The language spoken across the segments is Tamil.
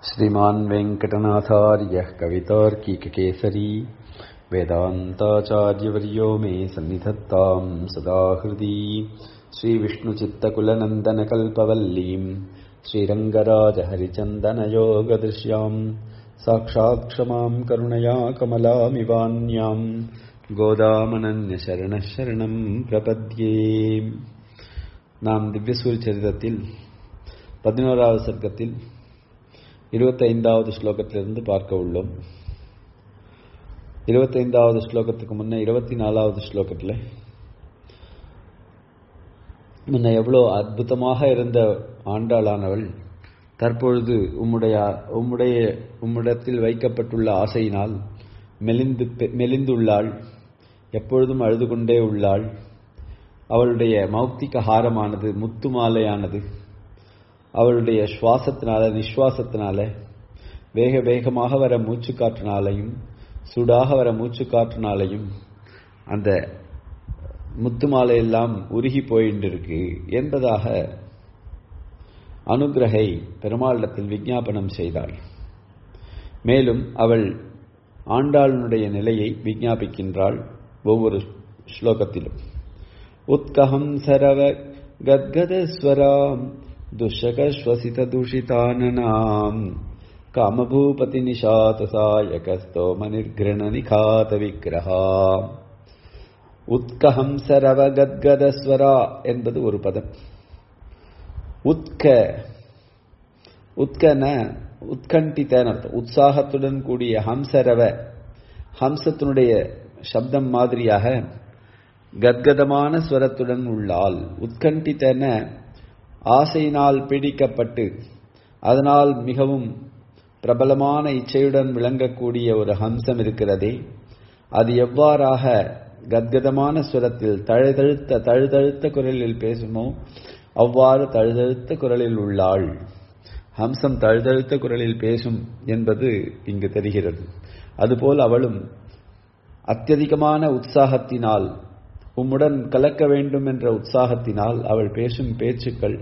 श्रीमान् वेङ्कटनाथार्यः कवितार्किककेसरी वेदान्ताचार्यवर्यो मे सन्निधत्ताम् सदा हृदि श्रीविष्णुचित्तकुलनन्दनकल्पवल्लीम् श्रीरङ्गराजहरिचन्दनयोगदृश्याम् साक्षात् क्षमाम् करुणया कमलामिवान्याम् கோதாமனன்யசரண சரணம் பிரபத்யே நாம் திவ்யசூரி சரிதத்தில் பதினோராவது சர்க்கத்தில் இருபத்தைந்தாவது ஸ்லோகத்திலிருந்து பார்க்க உள்ளோம் இருபத்தைந்தாவது ஸ்லோகத்துக்கு முன்ன இருபத்தி நாலாவது ஸ்லோகத்தில் முன்ன எவ்வளோ அற்புதமாக இருந்த ஆண்டாளானவள் தற்பொழுது உம்முடைய உம்முடைய உம்மிடத்தில் வைக்கப்பட்டுள்ள ஆசையினால் மெலிந்து மெலிந்துள்ளாள் எப்பொழுதும் அழுது கொண்டே உள்ளாள் அவளுடைய மௌக்திக ஹாரமானது முத்து மாலையானது அவளுடைய சுவாசத்தினால நிஸ்வாசத்தினால வேக வேகமாக வர மூச்சு காற்றினாலையும் சூடாக வர மூச்சு காற்றினாலையும் அந்த முத்து மாலையெல்லாம் உருகி போயிட்டு இருக்கு என்பதாக அனுகிரகை பெருமாளிடத்தில் விஞ்ஞாபனம் செய்தாள் மேலும் அவள் ஆண்டாளனுடைய நிலையை விஞ்ஞாபிக்கின்றாள் ஒவ்வொரு ஸ்லோகத்திலும் உத்கஹம் சரவ கத்கதஸ்வராம் துஷகஸ்வசித தூஷிதானனாம் காமபூபதி நிஷாத சாயகஸ்தோம நிர்கிரண நிகாத விக்கிரகா உத்கஹம் சரவ கத்கதஸ்வரா என்பது ஒரு பதம் உத்க உத்கன உத்கண்டித்தன் அர்த்தம் உற்சாகத்துடன் கூடிய ஹம்சரவ ஹம்சத்தினுடைய சப்தம் மாதிரியாக கத்கதமான ஸ்வரத்துடன் உள்ளால் உத்கண்டித்தன ஆசையினால் பீடிக்கப்பட்டு அதனால் மிகவும் பிரபலமான இச்சையுடன் விளங்கக்கூடிய ஒரு ஹம்சம் இருக்கிறதே அது எவ்வாறாக கத்கதமான ஸ்வரத்தில் தழுதழுத்த தழுதழுத்த குரலில் பேசுமோ அவ்வாறு தழுதழுத்த குரலில் உள்ளாள் ஹம்சம் தழுதழுத்த குரலில் பேசும் என்பது இங்கு தெரிகிறது அதுபோல் அவளும் அத்தியதிகமான உற்சாகத்தினால் உம்முடன் கலக்க வேண்டும் என்ற உற்சாகத்தினால் அவள் பேசும் பேச்சுக்கள்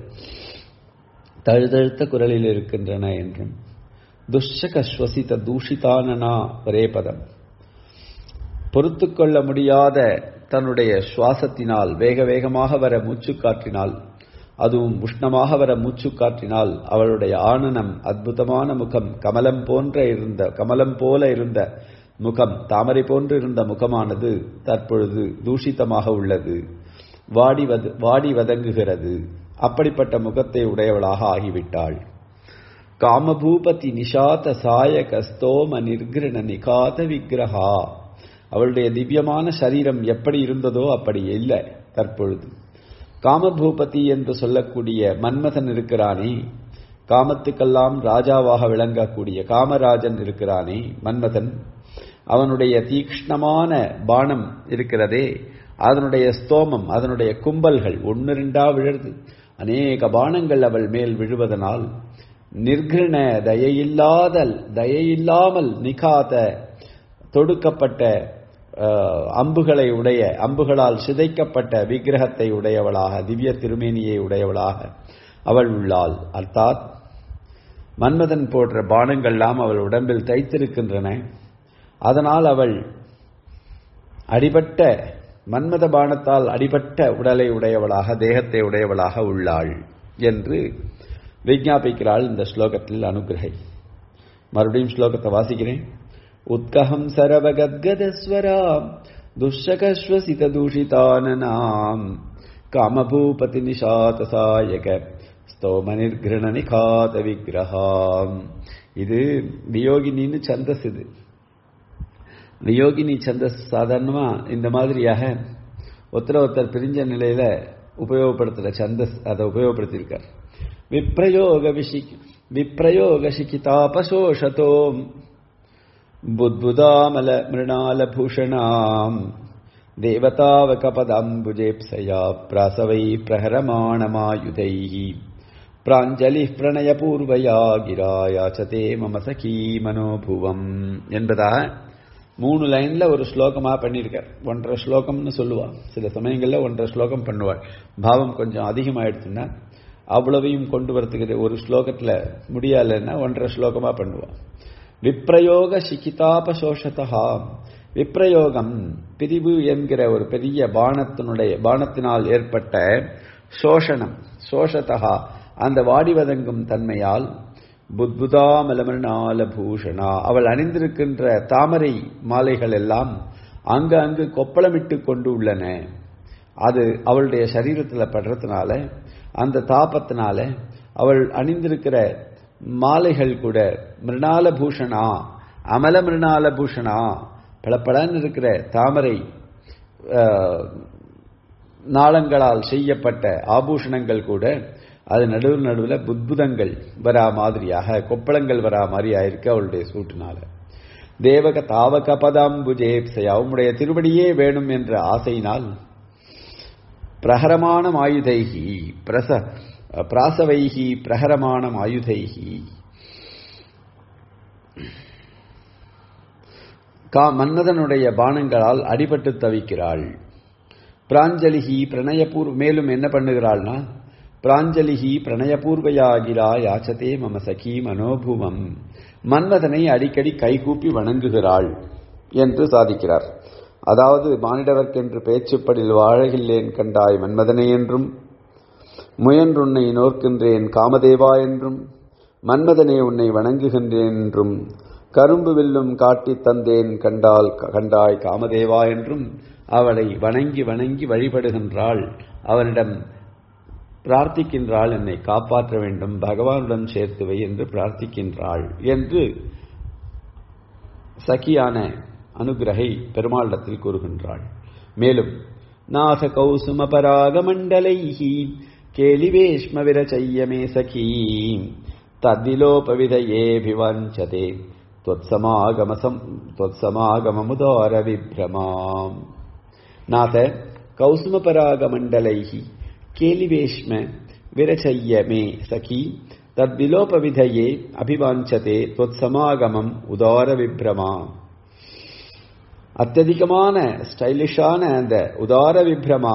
தழுதழுத்த குரலில் இருக்கின்றன என்றும் துஷக ஸ்வசித தூஷிதானனா ஒரே பதம் பொறுத்து கொள்ள முடியாத தன்னுடைய சுவாசத்தினால் வேக வேகமாக வர மூச்சு காற்றினால் அதுவும் உஷ்ணமாக வர மூச்சு காற்றினால் அவளுடைய ஆனனம் அற்புதமான முகம் கமலம் போன்ற இருந்த கமலம் போல இருந்த முகம் தாமரை போன்று இருந்த முகமானது தற்பொழுது தூஷித்தமாக உள்ளது வாடி வத வாடி வதங்குகிறது அப்படிப்பட்ட முகத்தை உடையவளாக ஆகிவிட்டாள் காமபூபதி நிஷாத சாய கஸ்தோம நிர்கிரண நிகாத விக்கிரகா அவளுடைய திவ்யமான சரீரம் எப்படி இருந்ததோ அப்படி இல்லை தற்பொழுது காமபூபதி என்று சொல்லக்கூடிய மன்மதன் இருக்கிறானே காமத்துக்கெல்லாம் ராஜாவாக விளங்கக்கூடிய காமராஜன் இருக்கிறானே மன்மதன் அவனுடைய தீக்ஷ்ணமான பானம் இருக்கிறதே அதனுடைய ஸ்தோமம் அதனுடைய கும்பல்கள் ஒன்று ரெண்டா விழுது அநேக பானங்கள் அவள் மேல் விழுவதனால் நிர்கிரண தயையில்லாதல் தயையில்லாமல் நிகாத தொடுக்கப்பட்ட அம்புகளை உடைய அம்புகளால் சிதைக்கப்பட்ட விக்கிரகத்தை உடையவளாக திவ்ய திருமேனியை உடையவளாக அவள் உள்ளாள் அர்த்தாத் மன்மதன் போன்ற பானங்கள்லாம் அவள் உடம்பில் தைத்திருக்கின்றன அதனால் அவள் அடிபட்ட மன்மத பானத்தால் அடிபட்ட உடலை உடையவளாக தேகத்தை உடையவளாக உள்ளாள் என்று விஜாபிக்கிறாள் இந்த ஸ்லோகத்தில் அனுகிரகை மறுபடியும் ஸ்லோகத்தை வாசிக்கிறேன் உத்கஹம் சரவகத்கதஸ்வராம் துஷகஸ்வசித தூஷிதானனாம் காமபூபதி நிஷாத சாயக ஸ்தோம நிர்கிரண நிகாத விக்கிரகாம் இது வியோகினின்னு சந்தஸ் இது வியோகினி சந்தஸ் சாதாரணமா இந்த மாதிரியாக ஒருத்தர் ஒருத்தர் பிரிஞ்ச நிலையில உபயோகப்படுத்துற சந்தஸ் அதை உபயோகப்படுத்தியிருக்கார் விப்ரயோக விஷி விப்ரயோக சிகிதாபசோஷதோம் बुद्बुदामल मृणालभूषणाम् देवतावकपदाम्बुजेप्सया प्रासवै प्रहरमाणमायुधैः प्राञ्जलिः प्रणयपूर्वया गिरा याचते मम सखी மனோபுவம் என்பதாக மூணு லைன்ல ஒரு ஸ்லோகமா பண்ணியிருக்கார் ஒன்றரை ஸ்லோகம்னு சொல்லுவா சில சமயங்கள்ல ஒன்றரை ஸ்லோகம் பண்ணுவாள் பாவம் கொஞ்சம் அதிகமாயிடுச்சுன்னா அவ்வளவையும் கொண்டு வரத்துக்கு ஒரு ஸ்லோகத்துல முடியலைன்னா ஒன்றரை ஸ்லோகமா பண்ணுவான் விப்ரயோக சிகிதாபசோஷதா விப்ரயோகம் பிரிவு என்கிற ஒரு பெரிய பானத்தினுடைய பானத்தினால் ஏற்பட்ட சோஷணம் சோஷதா அந்த வாடி வதங்கும் தன்மையால் புத்புதா மலமர்ணால பூஷணா அவள் அணிந்திருக்கின்ற தாமரை மாலைகள் எல்லாம் அங்கு அங்கு கொப்பளமிட்டு கொண்டு உள்ளன அது அவளுடைய சரீரத்தில் படுறதுனால அந்த தாபத்தினால அவள் அணிந்திருக்கிற மாலைகள் கூட மிருணால பூஷணா அமல மிருணால பூஷணா பளபளன்னு இருக்கிற தாமரை நாளங்களால் செய்யப்பட்ட ஆபூஷணங்கள் கூட அது நடுவில் நடுவில் புத்புதங்கள் வரா மாதிரியாக கொப்பளங்கள் வரா மாதிரி ஆயிருக்கு அவளுடைய சூட்டினால தேவக தாவக பதாம்புஜேப்சை அவனுடைய திருவடியே வேணும் என்ற ஆசையினால் பிரஹரமான ஆயுதைகி பிரச பிராசவைகி பிரஹரமான ஆயுதைகி கா மன்மதனுடைய பானங்களால் அடிபட்டு தவிக்கிறாள் பிராஞ்சலிகி பிரணயபூர்வ மேலும் என்ன பண்ணுகிறாள்னா பிராஞ்சலிகி பிரணயபூர்வையாகிரா யாச்சதே மம சகி மனோபூமம் மன்மதனை அடிக்கடி கைகூப்பி வணங்குகிறாள் என்று சாதிக்கிறார் அதாவது மானிடவர்க்கென்று பேச்சுப்படில் வாழகில்லேன் கண்டாய் மன்மதனை என்றும் முயன்றுன்னை நோர்க்கின்றேன் காமதேவா என்றும் மன்மதனே உன்னை வணங்குகின்றேன் என்றும் கரும்பு வில்லும் காட்டித் தந்தேன் கண்டால் கண்டாய் காமதேவா என்றும் அவளை வணங்கி வணங்கி வழிபடுகின்றாள் அவனிடம் பிரார்த்திக்கின்றாள் என்னை காப்பாற்ற வேண்டும் பகவானுடன் சேர்த்துவை என்று பிரார்த்திக்கின்றாள் என்று சகியான அனுகிரகை பெருமாளிடத்தில் கூறுகின்றாள் மேலும் நாச கௌசும பராக மண்டலைஹி கேலிவேஷ்ம விரச்சையமே சகீ தத்விலோபவிதையேபிவஞ்சதே त्वत्समागमसम् त्वत्समागममुदारविभ्रमाम् नाथ कौसुमपरागमण्डलैः केलिवेश्म विरचय्य मे सखी तद्विलोपविधये அபிவாஞ்சதே त्वत्समागमम् உதாரவிப்ரமா அத்தியதிகமான ஸ்டைலிஷான அந்த உதார விப்ரமா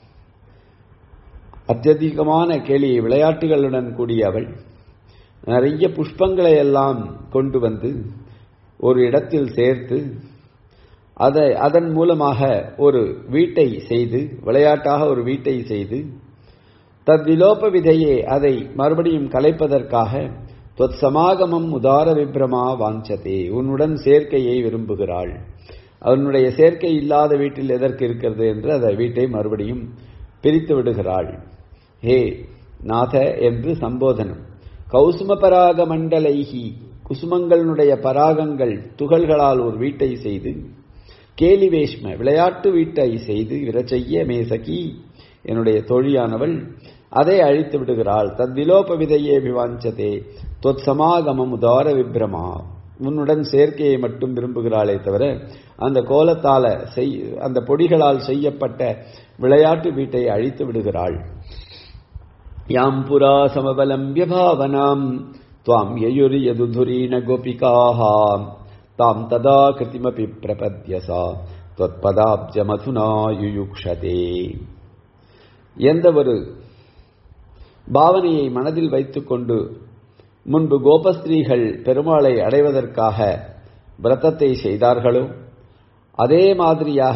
அத்தியதிகமான கேலி விளையாட்டுகளுடன் கூடிய அவள் நிறைய புஷ்பங்களை எல்லாம் கொண்டு வந்து ஒரு இடத்தில் சேர்த்து அதை அதன் மூலமாக ஒரு வீட்டை செய்து விளையாட்டாக ஒரு வீட்டை செய்து தத் விலோப விதையே அதை மறுபடியும் கலைப்பதற்காக தொத் சமாகமம் உதார விப்ரமா வாஞ்சதே உன்னுடன் சேர்க்கையை விரும்புகிறாள் அவனுடைய சேர்க்கை இல்லாத வீட்டில் எதற்கு இருக்கிறது என்று அந்த வீட்டை மறுபடியும் பிரித்து விடுகிறாள் ஹே நாத என்று சம்போதனம் கௌசும பராக மண்டலைகி குசுமங்களுடைய பராகங்கள் துகள்களால் ஒரு வீட்டை செய்து கேலிவேஷ்ம விளையாட்டு வீட்டை செய்து விரச்செய்ய மேசகி என்னுடைய தோழியானவள் அதை அழித்து விடுகிறாள் தத்விலோப விதையே விவாஞ்சதே தொத் சமாகமம் உதார விப்ரமா உன்னுடன் சேர்க்கையை மட்டும் விரும்புகிறாளே தவிர அந்த கோலத்தால செய் அந்த பொடிகளால் செய்யப்பட்ட விளையாட்டு வீட்டை அழித்து விடுகிறாள் யாம் புரா சமவலம்பிய பாவனாம் துவாம் யயுரியதுதுரீண கோபிகாः தாம் ததா கிருதிமபி பிரபத்யசா தொத்பதாப்ஜமதுனா யுயுக்ஷதே எந்த ஒரு பாவனையை மனதில் வைத்துக்கொண்டு முன்பு கோபஸ்திரீகள் பெருமாளை அடைவதற்காக விரதத்தை செய்தார்களோ அதே மாதிரியாக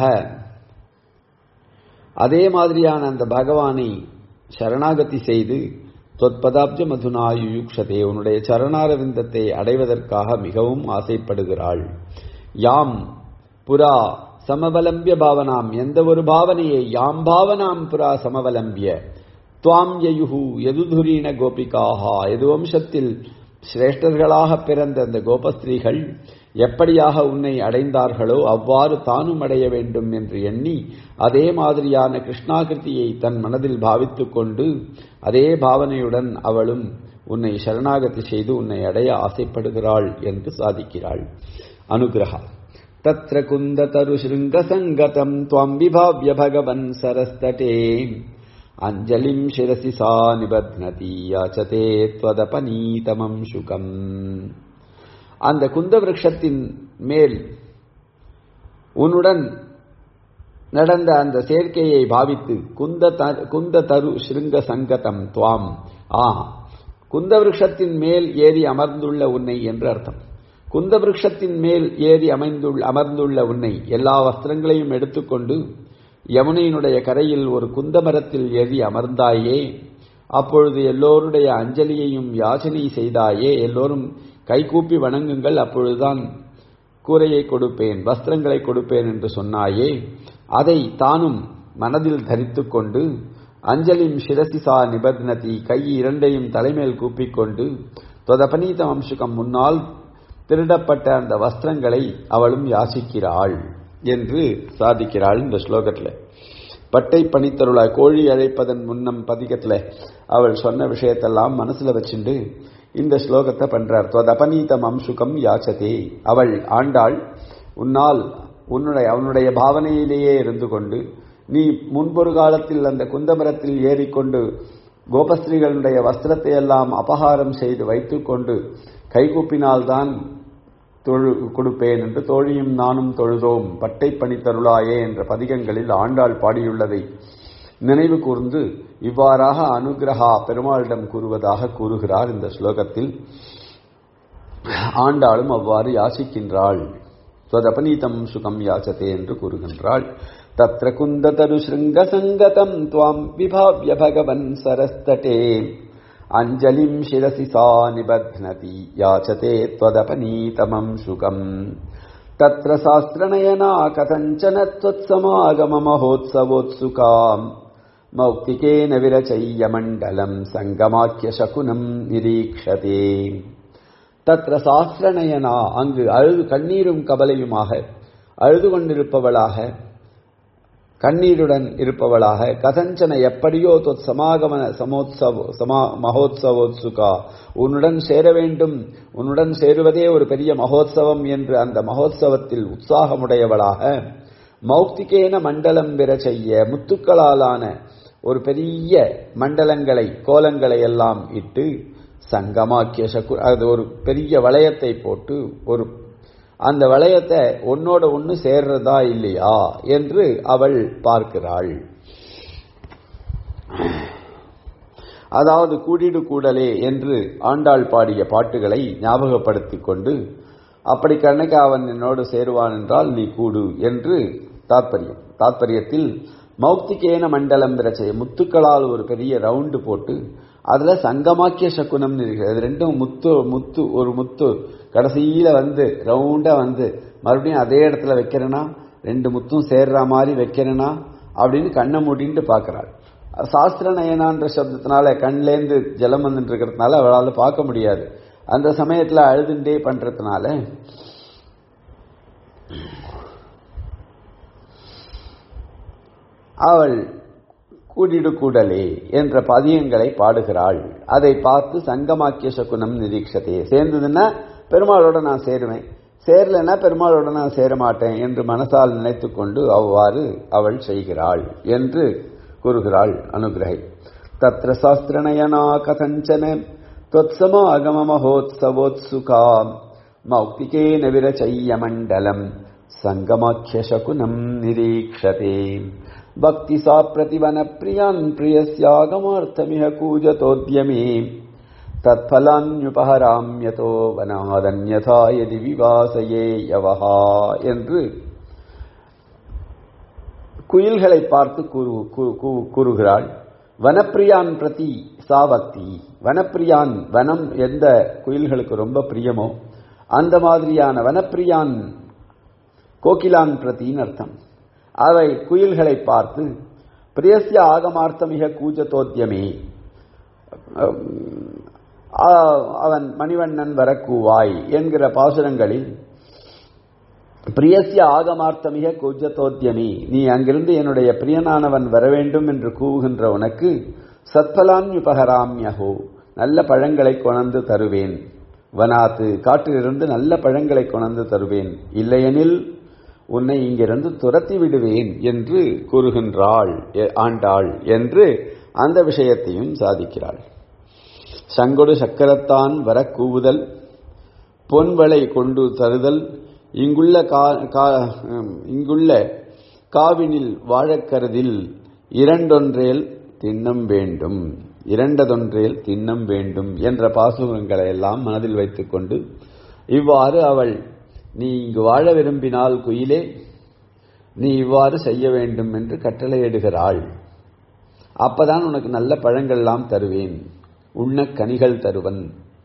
அதே மாதிரியான அந்த பகவானை சரணாகதி செய்து தொற்பதாப்ஜ மதுனாயுயுக்ஷதே உன்னுடைய சரணாரவிந்தத்தை அடைவதற்காக மிகவும் ஆசைப்படுகிறாள் யாம் புரா சமவலம்பிய பாவனாம் எந்த ஒரு பாவனையை யாம் பாவனாம் புரா சமவலம்பிய துவாம் யயுகு எதுதுரீன கோபிகாஹா எது வம்சத்தில் சிரேஷ்டர்களாக பிறந்த அந்த கோபஸ்திரீகள் எப்படியாக உன்னை அடைந்தார்களோ அவ்வாறு தானும் அடைய வேண்டும் என்று எண்ணி அதே மாதிரியான கிருஷ்ணாகிருதியை தன் மனதில் பாவித்துக் கொண்டு அதே பாவனையுடன் அவளும் உன்னை சரணாகதி செய்து உன்னை அடைய ஆசைப்படுகிறாள் என்று சாதிக்கிறாள் அனுகிரகா தத்ர குந்த தரு சிருங்க சங்கதம் துவம் விபாவிய பகவன் சரஸ்தட்டே அஞ்சலிம் சிரசி சா நிபத்னதி யாச்சதே त्वदपनीतमம் சுகம் அந்த குந்த விரக்ஷத்தின் மேல் உன்னுடன் நடந்த அந்த சேர்க்கையை பாவித்து குந்த குந்த தரு ஸ்ருங்க சங்கதம் துவாம் ஆ குந்த விருஷத்தின் மேல் ஏறி அமர்ந்துள்ள உன்னை என்று அர்த்தம் குந்த விருஷத்தின் மேல் ஏறி அமைந்துள்ள அமர்ந்துள்ள உன்னை எல்லா வஸ்திரங்களையும் எடுத்துக்கொண்டு யமுனையினுடைய கரையில் ஒரு குந்த மரத்தில் ஏறி அமர்ந்தாயே அப்பொழுது எல்லோருடைய அஞ்சலியையும் யாச்சனை செய்தாயே எல்லோரும் கைகூப்பி வணங்குங்கள் அப்பொழுதுதான் கூரையை கொடுப்பேன் வஸ்திரங்களை கொடுப்பேன் என்று சொன்னாயே அதை தானும் மனதில் தரித்து கொண்டு அஞ்சலிம் சிரசிசா நிபத்னதி கை இரண்டையும் தலைமேல் கூப்பிக்கொண்டு தொதபனீத வம்சுகம் முன்னால் திருடப்பட்ட அந்த வஸ்திரங்களை அவளும் யாசிக்கிறாள் என்று சாதிக்கிறாள் இந்த ஸ்லோகத்தில் பட்டை பணித்தருளாய் கோழி அழைப்பதன் முன்னம் பதிகத்தில் அவள் சொன்ன விஷயத்தெல்லாம் மனசுல வச்சுண்டு இந்த ஸ்லோகத்தை பண்றார் தொதபனீதம் அம்சுகம் யாச்சதே அவள் ஆண்டாள் உன்னால் உன்னுடைய அவனுடைய பாவனையிலேயே இருந்து கொண்டு நீ முன்பொரு காலத்தில் அந்த குந்தமரத்தில் ஏறிக்கொண்டு கோபஸ்திரீகளுடைய வஸ்திரத்தை எல்லாம் அபகாரம் செய்து வைத்துக்கொண்டு கைகூப்பினால்தான் தொழு கொடுப்பேன் என்று தோழியும் நானும் தொழுதோம் பட்டை பணித்தருளாயே என்ற பதிகங்களில் ஆண்டாள் பாடியுள்ளதை நினைவு கூர்ந்து இவ்வாறாக அனுகிரகா பெருமாளிடம் கூறுவதாக கூறுகிறார் இந்த ஸ்லோகத்தில் ஆண்டாளும் அவ்வாறு யாசிக்கின்றாள் ஸ்வதபனீதம் சுகம் யாச்சதே என்று கூறுகின்றாள் தத்ர குந்ததரு ஸ்ருங்க சங்கதம் துவாம் விபாவ்ய பகவன் சரஸ்தட்டே அஞ்சலிம் சிரசி சா நிபத்னதி யாச்சதே त्वदपनीतमं சுகம் तत्र शास्त्रनयना कथञ्चन त्वत्समागममहोत्सवोत्सुकाम् मौक्तिकेन विरचय्य मण्डलम् सङ्गमाख्यशकुनम् निरीक्षते தத்ர சாஸ்திரநயனா அங்கு அழுது கண்ணீரும் கவலையுமாக அழுது கொண்டிருப்பவளாக கண்ணீருடன் இருப்பவளாக கதஞ்சன எப்படியோ தொத் சமாகமன சமோத்சவ சமா மகோத்சவோத்சுகா உன்னுடன் சேர வேண்டும் உன்னுடன் சேருவதே ஒரு பெரிய மகோத்சவம் என்று அந்த மகோத்சவத்தில் உற்சாகமுடையவளாக மௌக்திகேன மண்டலம் பெற செய்ய முத்துக்களாலான ஒரு பெரிய மண்டலங்களை கோலங்களை எல்லாம் இட்டு சங்கமாக்கிய சக்கு அது ஒரு பெரிய வளையத்தை போட்டு ஒரு அந்த வளையத்தை உன்னோட ஒன்று சேர்றதா இல்லையா என்று அவள் பார்க்கிறாள் அதாவது கூடிடு கூடலே என்று ஆண்டாள் பாடிய பாட்டுகளை ஞாபகப்படுத்திக் கொண்டு அப்படி கண்ணக்கு அவன் என்னோடு சேருவான் என்றால் நீ கூடு என்று தாத்பரியம் தாத்பரியத்தில் மௌக்திகேன மண்டலம் பிரச்சை முத்துக்களால் ஒரு பெரிய ரவுண்டு போட்டு அதுல சங்கமாக்கிய சகுனம் இருக்கிறது ரெண்டும் முத்து முத்து ஒரு முத்து கடைசியில வந்து ரவுண்டா வந்து மறுபடியும் அதே இடத்துல வைக்கிறேனா ரெண்டு முத்தும் சேர்ற மாதிரி வைக்கிறேனா அப்படின்னு கண்ணை மூடிட்டு பார்க்கிறாள் சாஸ்திர நயனான்ற சப்தத்தினால கண்லேருந்து ஜலம் வந்துட்டு இருக்கிறதுனால அவளால் பார்க்க முடியாது அந்த சமயத்துல அழுதுண்டே பண்றதுனால அவள் கூடிடு கூடலே என்ற பதியங்களை பாடுகிறாள் அதை பார்த்து சங்கமாக்கிய சகுனம் நிரீட்சத்தையே சேர்ந்ததுன்னா பெருமாளோட நான் சேருவேன் சேரலன்னா பெருமாளோட நான் சேர மாட்டேன் என்று மனசால் நினைத்து கொண்டு அவ்வாறு அவள் செய்கிறாள் என்று கூறுகிறாள் அனுகிரகை தத்ர சாஸ்திரநயனா கதஞ்சன தொத்சமாகம மகோத்சவோத்சுகா மௌக்திகேன விரச்சைய மண்டலம் சங்கமாக்கிய சகுனம் நிரீக்ஷதே भक्ति सा प्रतिवन प्रियान् प्रियस्यागमार्थमिह कूजतोद्यमे தத்பலான்யுபகராம்யதோ வனாதன்யதா எதி விவாசயே யவஹா என்று குயில்களை பார்த்து கூறுகிறாள் வனப்பிரியான் பிரதி சா பக்தி வனப்பிரியான் வனம் எந்த குயில்களுக்கு ரொம்ப பிரியமோ அந்த மாதிரியான வனப்பிரியான் கோகிலான் பிரதின்னு அர்த்தம் அவை குயில்களை பார்த்து பிரியசிய ஆகமார்த்தமிக கூஜத்தோத்தியமே அவன் மணிவண்ணன் வரக்கூவாய் என்கிற பாசுரங்களில் பிரியசிய ஆகமார்த்தமிக கூஜத்தோத்தியமி நீ அங்கிருந்து என்னுடைய பிரியனானவன் வர வேண்டும் என்று கூவுகின்ற உனக்கு சத்பலான்யுபகராம்யஹோ நல்ல பழங்களை கொணர்ந்து தருவேன் வனாத்து காற்றிலிருந்து நல்ல பழங்களை கொணர்ந்து தருவேன் இல்லையெனில் உன்னை இங்கிருந்து துரத்தி விடுவேன் என்று கூறுகின்றாள் ஆண்டாள் என்று அந்த விஷயத்தையும் சாதிக்கிறாள் சங்கொடு சக்கரத்தான் வர கூவுதல் பொன்வளை கொண்டு தருதல் இங்குள்ள இங்குள்ள காவினில் வாழக்கருதில் இரண்டொன்றேல் திண்ணம் வேண்டும் இரண்டதொன்றேல் திண்ணம் வேண்டும் என்ற பாசுரங்களை எல்லாம் மனதில் வைத்துக்கொண்டு இவ்வாறு அவள் நீ இங்கு வாழ விரும்பினால் குயிலே நீ இவ்வாறு செய்ய வேண்டும் என்று கட்டளையிடுகிறாள் அப்பதான் உனக்கு நல்ல பழங்கள்லாம் தருவேன் உண்ண கனிகள் தருவன்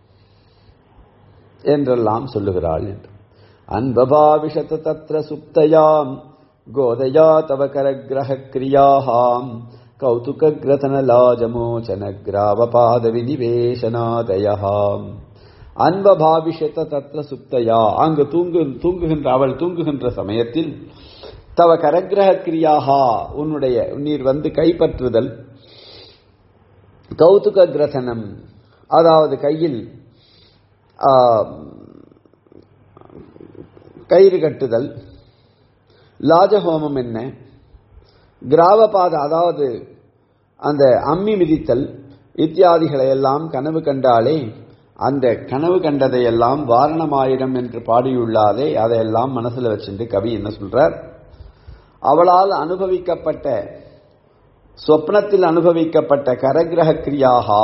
என்றெல்லாம் சொல்லுகிறாள் என்று அன்பபாவிஷத தத்ர சுப்தயாம் கோதயா தவ கரகிரக கிரியாஹாம் கௌதுக கிரதனலாஜமோச்சன கிராவபாத வினிவேசனாதயாம் அன்பபாவிஷத்த தத்ர சுப்தயா அங்கு தூங்கு தூங்குகின்ற அவள் தூங்குகின்ற சமயத்தில் தவ கரகிரக கிரியாகா உன்னுடைய நீர் வந்து கைப்பற்றுதல் கௌதுக கிரசனம் அதாவது கையில் கயிறு கட்டுதல் லாஜஹோமம் என்ன கிராவபாத அதாவது அந்த அம்மி மிதித்தல் இத்தியாதிகளை எல்லாம் கனவு கண்டாலே அந்த கனவு கண்டதையெல்லாம் வாரணமாயிடம் என்று பாடியுள்ளாதே அதையெல்லாம் மனசுல வச்சுட்டு கவி என்ன சொல்றார் அவளால் அனுபவிக்கப்பட்ட சொப்னத்தில் அனுபவிக்கப்பட்ட கரகிரக கிரியாகா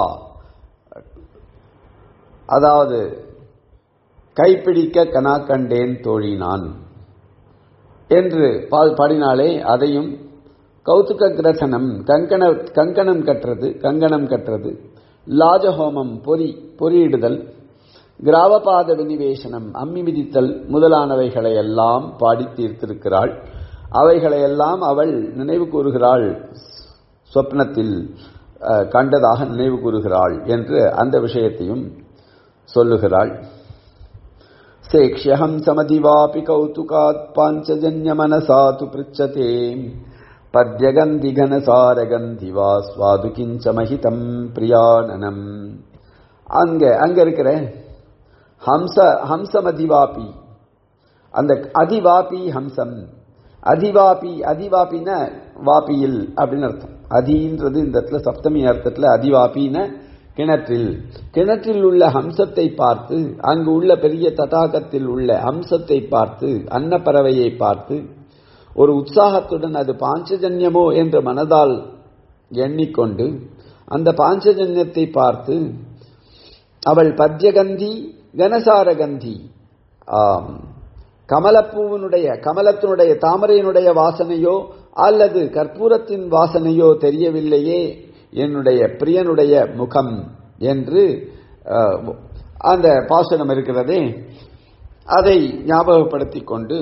அதாவது கைப்பிடிக்க கனா கண்டேன் தோழி நான் என்று பாடினாலே அதையும் கௌதுக கிரசனம் கங்கண கங்கணம் கற்றது கங்கணம் கற்றது லாஜஹோமம் பொறி பொறியிடுதல் கிராவபாத வினிவேசனம் அம்மி மிதித்தல் முதலானவைகளை எல்லாம் பாடி தீர்த்திருக்கிறாள் அவைகளையெல்லாம் அவள் நினைவு கூறுகிறாள் சொப்னத்தில் கண்டதாக நினைவு கூறுகிறாள் என்று அந்த விஷயத்தையும் சொல்லுகிறாள் சேக்ஷகம் சமதிவாபி கௌதுகாத் பாஞ்சஜன்ய மனசா து பிருச்சதே பத்யகந்தி கனசாரகந்தி வா சுவாது கிஞ்ச மகிதம் பிரியானனம் அங்க அங்க இருக்கிற ஹம்ச ஹம்சமதிவாபி அந்த அதிவாபி ஹம்சம் அதிவாபி அதிவாபின வாபியில் அப்படின்னு அர்த்தம் அதின்றது இந்த இடத்துல சப்தமி அர்த்தத்தில் அதிவாபின கிணற்றில் கிணற்றில் உள்ள ஹம்சத்தை பார்த்து அங்கு உள்ள பெரிய தடாகத்தில் உள்ள ஹம்சத்தை பார்த்து அன்னப்பறவையை பார்த்து ஒரு உற்சாகத்துடன் அது பாஞ்சஜன்யமோ என்ற மனதால் எண்ணிக்கொண்டு அந்த பாஞ்சஜன்யத்தை பார்த்து அவள் பத்யகந்தி கனசாரகந்தி ஆம் கமலப்பூவினுடைய கமலத்தினுடைய தாமரையினுடைய வாசனையோ அல்லது கற்பூரத்தின் வாசனையோ தெரியவில்லையே என்னுடைய பிரியனுடைய முகம் என்று அந்த பாசனம் இருக்கிறதே அதை ஞாபகப்படுத்திக் கொண்டு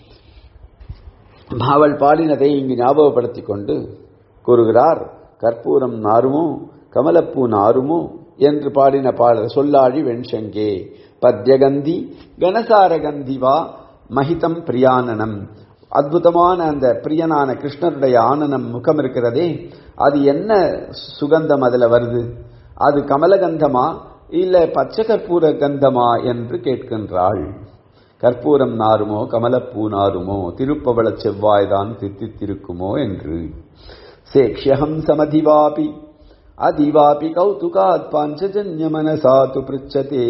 அவள் பாடினதை இங்கு ஞாபகப்படுத்திக் கொண்டு கூறுகிறார் கற்பூரம் நாருமோ கமலப்பூ நாருமோ என்று பாடின பாடல் சொல்லாழி வெண்சங்கே பத்யகந்தி கனசாரகந்தி வா மகிதம் பிரியானனம் அற்புதமான அந்த பிரியனான கிருஷ்ணருடைய ஆனனம் முகம் இருக்கிறதே அது என்ன சுகந்தம் அதுல வருது அது கமலகந்தமா இல்ல பச்சை கற்பூர கந்தமா என்று கேட்கின்றாள் கற்பூரம் நாருமோ கமலப்பூ நாருமோ திருப்பவள செவ்வாய்தான் தித்தித்திருக்குமோ என்று சேக்ஷகம் சமதிவாபி அதிவாபி கௌதுகாத் பாஞ்சஜன்ய மனசா து பிருச்சதே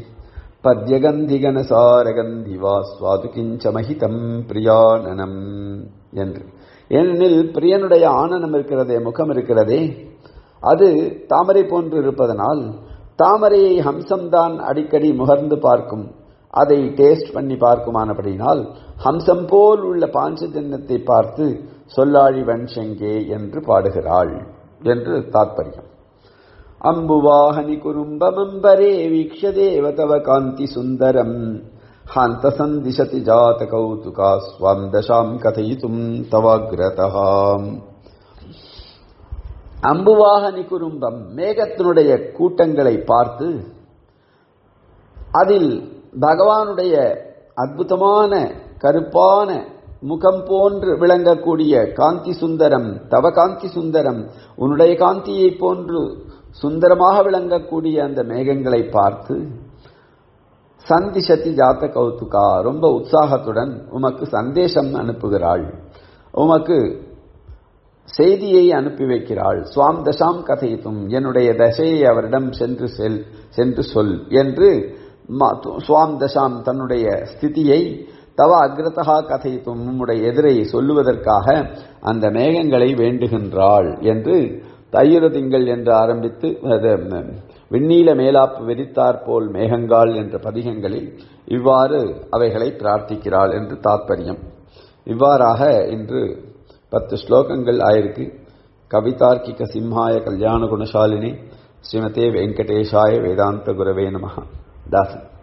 பத்யகந்திகனசாரகந்தி வா சுவாது கிஞ்ச மகிதம் பிரியானனம் என்று ஏனெனில் பிரியனுடைய ஆனனம் இருக்கிறதே முகம் இருக்கிறதே அது தாமரை போன்று இருப்பதனால் தாமரையை ஹம்சம்தான் அடிக்கடி முகர்ந்து பார்க்கும் அதை டேஸ்ட் பண்ணி பார்க்குமானபடினால் ஹம்சம் போல் உள்ள பாஞ்சஜன்யத்தை பார்த்து சொல்லாழி வன்செங்கே என்று பாடுகிறாள் என்று தாத்பரியம் அம்புவாஹனி குறும்பமம்பரே வீக்ஷ தேவ தவ காந்தி சுந்தரம் ஹாந்த சந்திஷதி ஜாத கௌதுகா ஸ்வாம் தசாம் கதையித்தும் தவாகிரதாம் அம்புவாகனி குறும்பம் மேகத்தினுடைய கூட்டங்களை பார்த்து அதில் பகவானுடைய அற்புதமான கருப்பான முகம் போன்று விளங்கக்கூடிய காந்தி சுந்தரம் தவ காந்தி சுந்தரம் உன்னுடைய காந்தியை போன்று சுந்தரமாக விளங்கக்கூடிய அந்த மேகங்களை பார்த்து சந்திஷத்தி ஜாத்த கௌதுகா ரொம்ப உற்சாகத்துடன் உமக்கு சந்தேசம் அனுப்புகிறாள் உமக்கு செய்தியை அனுப்பி வைக்கிறாள் சுவாம் தசாம் கதைத்தும் என்னுடைய தசையை அவரிடம் சென்று செல் சென்று சொல் என்று சுவாம் தசாம் தன்னுடைய ஸ்திதியை தவ அக்ரதா கதைத்தும் உம்முடைய எதிரை சொல்லுவதற்காக அந்த மேகங்களை வேண்டுகின்றாள் என்று தையுர திங்கள் என்று ஆரம்பித்து அது, விண்ணீல மேலாப்பு வெறித்தாற்போல் மேகங்கால் என்ற பதிகங்களில் இவ்வாறு அவைகளை பிரார்த்திக்கிறாள் என்று தாத்பரியம் இவ்வாறாக இன்று பத்து ஸ்லோகங்கள் ஆயிருக்கு கவிதார்க்கிக சிம்ஹாய கல்யாண குணசாலினி ஸ்ரீமதே வெங்கடேஷாய வேதாந்த குரவே நமஹ தாசன்